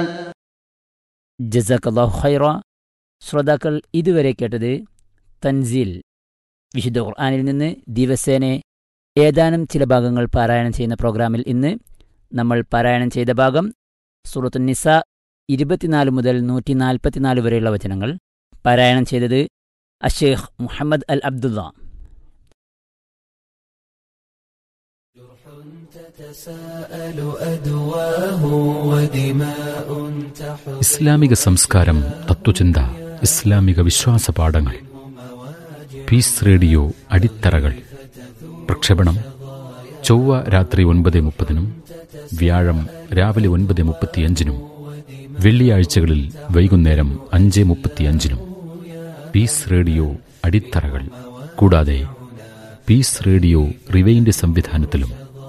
ജസക്കല്ലാഹു ഖൈറ ശ്രോതാക്കൾ ഇതുവരെ കേട്ടത് തൻസീൽ വിശുദ്ധ ഖുർആാനിൽ നിന്ന് ദിവസേന ഏതാനും ചില ഭാഗങ്ങൾ പാരായണം ചെയ്യുന്ന പ്രോഗ്രാമിൽ ഇന്ന് നമ്മൾ പാരായണം ചെയ്ത ഭാഗം സൂറത്തു നിസ ഇരുപത്തിനാല് മുതൽ നൂറ്റി നാൽപ്പത്തിനാല് വരെയുള്ള വചനങ്ങൾ പാരായണം ചെയ്തത് അഷേഖ് മുഹമ്മദ് അൽ അബ്ദുള്ള تتساءل أدواه ودماء تحر ഇസ്ലാമിക സംസ്കാരം തത്വചിന്ത ഇസ്ലാമിക വിശ്വാസ പാഠങ്ങൾ പീസ് റേഡിയോ അടിത്തറകൾ പ്രക്ഷേപണം ചൊവ്വ രാത്രി ഒൻപത് മുപ്പതിനും വ്യാഴം രാവിലെ ഒൻപത് മുപ്പത്തിയഞ്ചിനും വെള്ളിയാഴ്ചകളിൽ വൈകുന്നേരം അഞ്ച് മുപ്പത്തിയഞ്ചിനും പീസ് റേഡിയോ അടിത്തറകൾ കൂടാതെ പീസ് റേഡിയോ റിവൈൻഡ് സംവിധാനത്തിലും